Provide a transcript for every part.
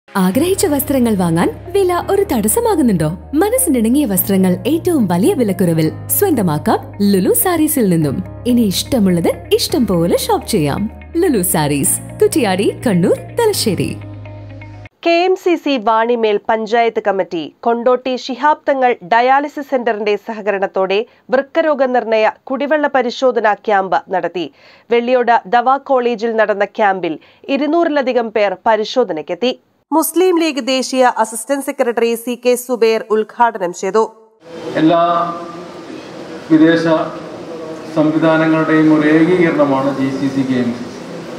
ആഗ്രഹിച്ച വസ്ത്രങ്ങൾ വാങ്ങാൻ വില ഒരു തടസ്സമാകുന്നുണ്ടോ മനസ്സിനിണങ്ങിയ വസ്ത്രങ്ങൾ ഏറ്റവും വലിയ വിലക്കുറവിൽ സ്വന്തമാക്കാം ലുലു സാരീസിൽ നിന്നും ഇനി ഇഷ്ടമുള്ളത് ഇഷ്ടം പോലെ ഷോപ്പ് ചെയ്യാം Lulu saris Kuttiadi Kannur Thalassery K M C C Vanimel panchayat committee Kondotty Shihab Thangal dialysis സെന്ററിന്റെ സഹകരണത്തോടെ വൃക്കരോഗ നിർണയ കുടിവെള്ള പരിശോധനാ ക്യാമ്പ് നടത്തി വെള്ളിയോട് ദവാ കോളേജിൽ നടന്ന ക്യാമ്പിൽ ഇരുന്നൂറിലധികം പേർ പരിശോധനയ്ക്കെത്തി മുസ്ലിം ലീഗ് ദേശീയ assistant secretary C K Zubair ഉദ്ഘാടനം ചെയ്തു എല്ലാ വിദേശ സംവിധാനങ്ങളുടെയും ഒരു ഏകീകരണമാണ് G C C K M C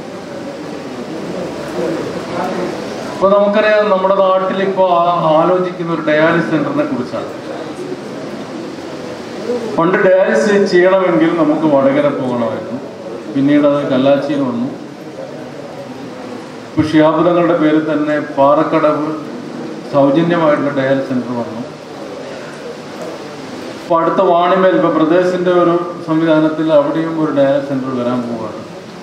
ഇപ്പോൾ നമുക്കറിയാം നമ്മുടെ നാട്ടിൽ ഇപ്പോൾ ആലോചിക്കുന്ന ഒരു ഡയാലിസിസ് സെന്ററിനെ കുറിച്ചാണ് പണ്ട് ഡയാലിസിസ് ചെയ്യണമെങ്കിൽ നമുക്ക് വടകര പോകണമായിരുന്നു പിന്നീട് അത് കല്ലാച്ചിയിൽ വന്നു ഇപ്പോൾ ഷിയാബുദങ്ങളുടെ പേരിൽ തന്നെ പാറക്കടവ് സൗജന്യമായിട്ടുള്ള ഡയാലിസിസ് സെന്റർ വന്നു ഇപ്പോൾ അടുത്ത വാണിമേൽ ഇപ്പോൾ പ്രദേശിന്റെ ഒരു സംവിധാനത്തിൽ അവിടെയും ഒരു ഡയാലിസിസ് സെന്റർ വരാൻ പോവുകയാണ്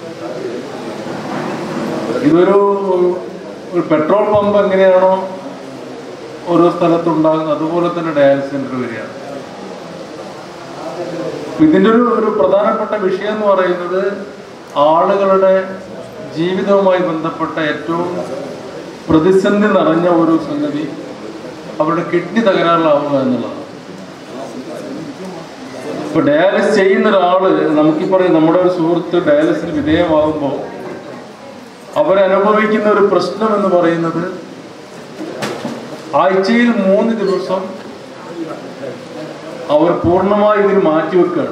ഇതൊരു ഒരു പെട്രോൾ പമ്പ് എങ്ങനെയാണോ ഓരോ സ്ഥലത്തുണ്ടാകുന്നത് അതുപോലെ തന്നെ ഡയാലിസിസ് സെന്റർ വരികയാണ് ഇതിൻ്റെ ഒരു ഒരു പ്രധാനപ്പെട്ട വിഷയം എന്ന് പറയുന്നത് ആളുകളുടെ ജീവിതവുമായി ബന്ധപ്പെട്ട ഏറ്റവും പ്രതിസന്ധി നിറഞ്ഞ ഒരു സംഗതി അവരുടെ കിഡ്നി തകരാറിലാവുക എന്നുള്ളതാണ് ഇപ്പൊ ഡയാലിസിസ് ചെയ്യുന്ന ഒരാള് നമുക്കീ പറയും നമ്മുടെ ഒരു സുഹൃത്ത് ഡയാലിസിന് വിധേയമാകുമ്പോൾ അവരനുഭവിക്കുന്ന ഒരു പ്രശ്നം എന്ന് പറയുന്നത് ആഴ്ചയിൽ മൂന്ന് ദിവസം അവർ പൂർണ്ണമായി ഇതിന് മാറ്റിവെക്കുകയാണ്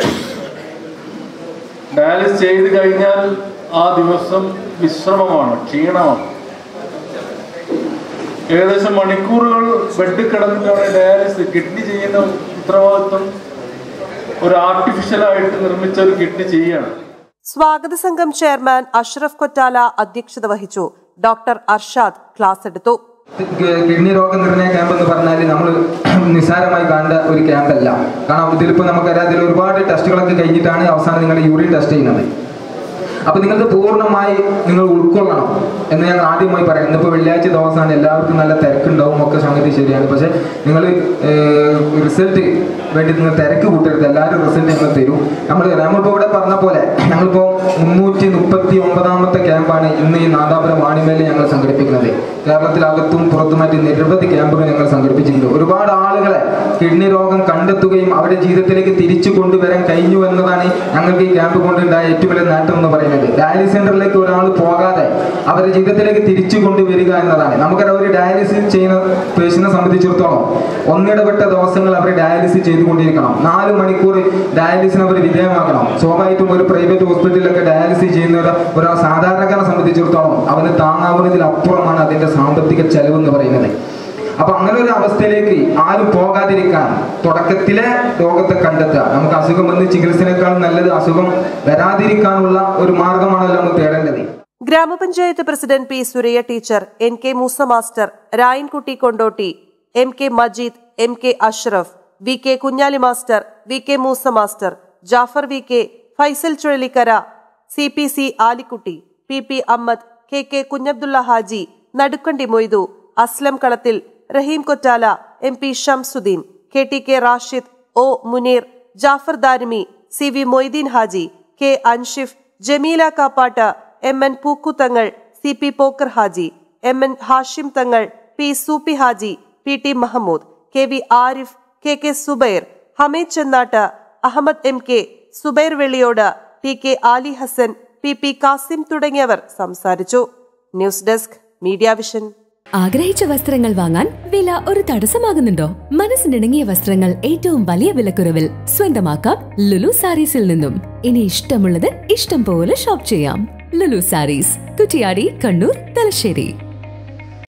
ഡയാലിസിസ് ചെയ്ത് കഴിഞ്ഞാൽ ആ ദിവസം വിശ്രമമാണ് ക്ഷീണമാണ് ഏകദേശം മണിക്കൂറുകൾ ബെഡ് കിടന്നിട്ടാണ് ഡയാലിസിസ് കിഡ്നി ചെയ്യുന്ന ഉത്തരവാദിത്വം ഒരു ആർട്ടിഫിഷ്യലായിട്ട് നിർമ്മിച്ച ഒരു കിഡ്നി ചെയ്യുകയാണ് സ്വാഗത സംഘം ചെയർമാൻ അഷ്റഫ് കൊറ്റാല അധ്യക്ഷത വഹിച്ചു ഡോക്ടർ അർഷാദ് ക്ലാസ് എടുത്തു കിഡ്നി രോഗ നിർണയ ക്യാമ്പ് എന്ന് പറഞ്ഞാൽ നമ്മൾ നിസ്സാരമായി കാണേണ്ട ഒരു ക്യാമ്പല്ല കാരണം ഇതിലിപ്പോൾ നമുക്കറിയാം ഇതിൽ ഒരുപാട് ടെസ്റ്റുകളൊക്കെ കഴിഞ്ഞിട്ടാണ് അവസാനം നിങ്ങൾ യൂറിൻ ടെസ്റ്റ് ചെയ്യുന്നത് അപ്പൊ നിങ്ങൾക്ക് പൂർണ്ണമായി നിങ്ങൾ ഉൾക്കൊള്ളണം എന്ന് ഞങ്ങൾ ആദ്യമായി പറയാം ഇന്നിപ്പോൾ വെള്ളിയാഴ്ച ദിവസമാണ് എല്ലാവർക്കും നല്ല തിരക്കുണ്ടാവും ഒക്കെ സംഗതി ശരിയാണ് പക്ഷെ നിങ്ങൾ റിസൾട്ട് വേണ്ടി നിങ്ങൾ തിരക്ക് കൂട്ടരുത് എല്ലാവരും റിസൾട്ട് ഞങ്ങൾ തരും നമ്മൾ നമ്മളിപ്പോൾ ഇവിടെ പറഞ്ഞ പോലെ ഞങ്ങളിപ്പോൾ മുന്നൂറ്റി മുപ്പത്തി ഒമ്പതാമത്തെ ക്യാമ്പാണ് ഇന്ന് ഈ നാദാപുരം വാണിമേലിൽ ഞങ്ങൾ സംഘടിപ്പിക്കുന്നത് കേരളത്തിലകത്തും പുറത്തുമായിട്ട് നിരവധി ക്യാമ്പുകൾ ഞങ്ങൾ സംഘടിപ്പിച്ചിട്ടുണ്ട് ഒരുപാട് ആളുകളെ കിഡ്നി രോഗം കണ്ടെത്തുകയും അവരുടെ ജീവിതത്തിലേക്ക് തിരിച്ചു കൊണ്ടുവരാൻ കഴിഞ്ഞു എന്നതാണ് ഞങ്ങൾക്ക് ഈ ക്യാമ്പ് കൊണ്ടുണ്ടായ ഏറ്റവും വലിയ നേട്ടം എന്ന് പറയുന്നത് ഡയാലിസിസ് സെന്ററിലേക്ക് ഒരാൾ പോകാതെ അവരുടെ ജീവിതത്തിലേക്ക് തിരിച്ചു കൊണ്ടുവരിക എന്നതാണ് നമുക്കറിയാം ഒരു ഡയാലിസിസ് ചെയ്യുന്ന പേഷ്യനെ സംബന്ധിച്ചിടത്തോളം ഒന്നിടപെട്ട ദിവസങ്ങൾ അവർ ഡയാലിസിസ് ചെയ്തുകൊണ്ടിരിക്കണം നാല് മണിക്കൂർ ഡയാലിസിന് അവർ വിധേയമാക്കണം സ്വാഭാവികമായിട്ടും ഒരു പ്രൈവറ്റ് ഹോസ്പിറ്റലിലൊക്കെ ഡയാലിസിസ് ചെയ്യുന്ന ഒരു ഒരു സാധാരണക്കാരെ സംബന്ധിച്ചിടത്തോളം അവന് താങ്ങാവുന്നതിലപ്പുറമാണ് അതിന്റെ സാമ്പത്തിക ചെലവ് എന്ന് പറയുന്നത് അപ്പൊ അങ്ങനെ ഒരു അവസ്ഥയിലേക്ക് ആരും പോകാതിരിക്കാൻ തുടക്കത്തിലെ രോഗത്തെ കണ്ടെത്തുക നമുക്ക് അസുഖം വന്ന് ചികിത്സനേക്കാൾ നല്ലത് അസുഖം വരാതിരിക്കാനുള്ള ഒരു മാർഗമാണല്ലോ നമ്മൾ തേടേണ്ടത് ഗ്രാമപഞ്ചായത്ത് president P Suraiya teacher N K Moosa master Rayankutty Kondotty M K Majeed M K Ashraf V K Kunhali master V K Moosa master Jafar V K Faisal Chuzhalikkara C P C Alikutty P P Ahmed K K Kunhabdulla Haji Nadukkandi Moidu Aslam Kalathil Raheem Kottala M P Shamsuddin K T K Rashid O Muneer Jafar Darimi C V Moideen Haji K Anshif Jameela Kappat M N Pookkuthangal C P Pokker Haji M N Hashim Thangal P Soopi Haji P T Mahmood K V Arif K K Zubair Hameed Chennat Ahmed M K Zubair Velliyode T K Ali Hassan P P Kasim തുടങ്ങിയവർ സംസാരിച്ചു news desk media vision ആഗ്രഹിച്ച വസ്ത്രങ്ങൾ വാങ്ങാൻ വില ഒരു തടസ്സമാകുന്നുണ്ടോ മനസ്സിനിണങ്ങിയ വസ്ത്രങ്ങൾ ഏറ്റവും വലിയ വിലക്കുറവിൽ സ്വന്തമാക്കാം ലുലു സാരീസിൽ നിന്നും ഇനി ഇഷ്ടമുള്ളത് ഇഷ്ടം പോലെ ഷോപ്പ് ചെയ്യാം ലുലു സാരീസ് കുറ്റിയാടി കണ്ണൂർ തലശ്ശേരി